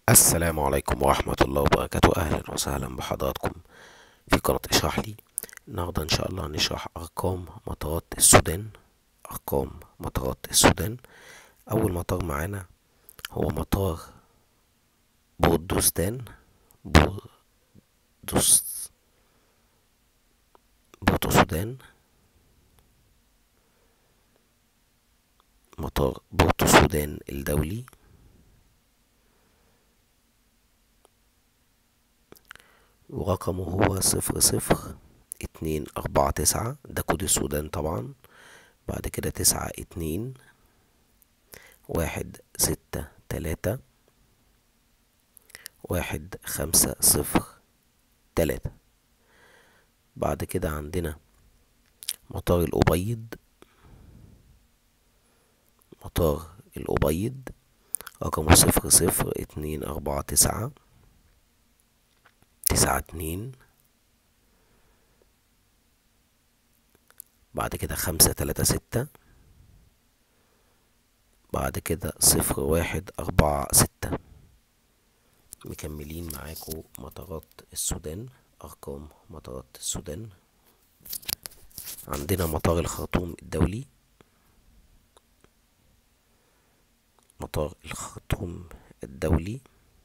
السلام عليكم ورحمة الله وبركاته أهلا وسهلا بحضراتكم في قناة اشرح لي النهاردة إن شاء الله هنشرح أرقام مطارات السودان أرقام مطارات السودان أول مطار معانا هو مطار بوردوستان بوردوس بورتو سودان مطار بورتو سودان الدولي ورقمه هو صفر صفر اتنين أربعة تسعة ده كود السودان طبعا بعد كده تسعة اتنين واحد ستة تلاتة واحد خمسة صفر تلاتة بعد كده عندنا مطار الأبيض مطار الأبيض رقمه صفر صفر اتنين أربعة تسعة تسعة اتنين بعد كده خمسة تلاتة ستة بعد كده صفر واحد أربعة ستة مكملين معاكم مطارات السودان أرقام مطارات السودان عندنا مطار الخرطوم الدولي مطار الخرطوم الدولي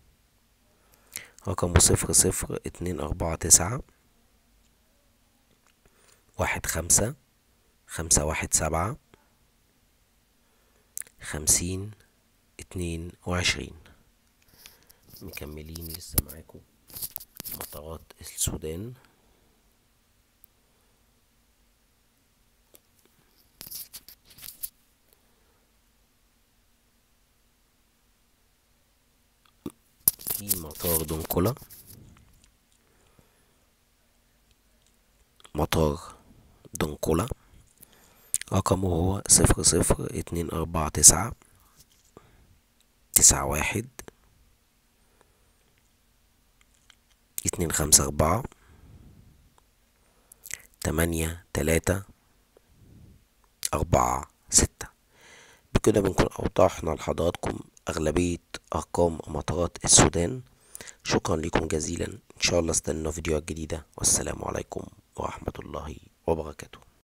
رقمه صفر صفر اتنين أربعة تسعة واحد خمسة خمسة واحد سبعة خمسين اتنين وعشرين مكملين لسه معاكم مطارات السودان في مطار دنقلة مطار دنقلة رقمه هو صفر صفر اتنين أربعة تسعة تسعة واحد اتنين خمسة أربعة تمانية تلاتة أربعة ستة بكده بنكون أوضحنا لحضراتكم أغلبية أرقام مطارات السودان شكرا لكم جزيلا إن شاء الله استنوا فيديوهات جديدة والسلام عليكم ورحمة الله وبركاته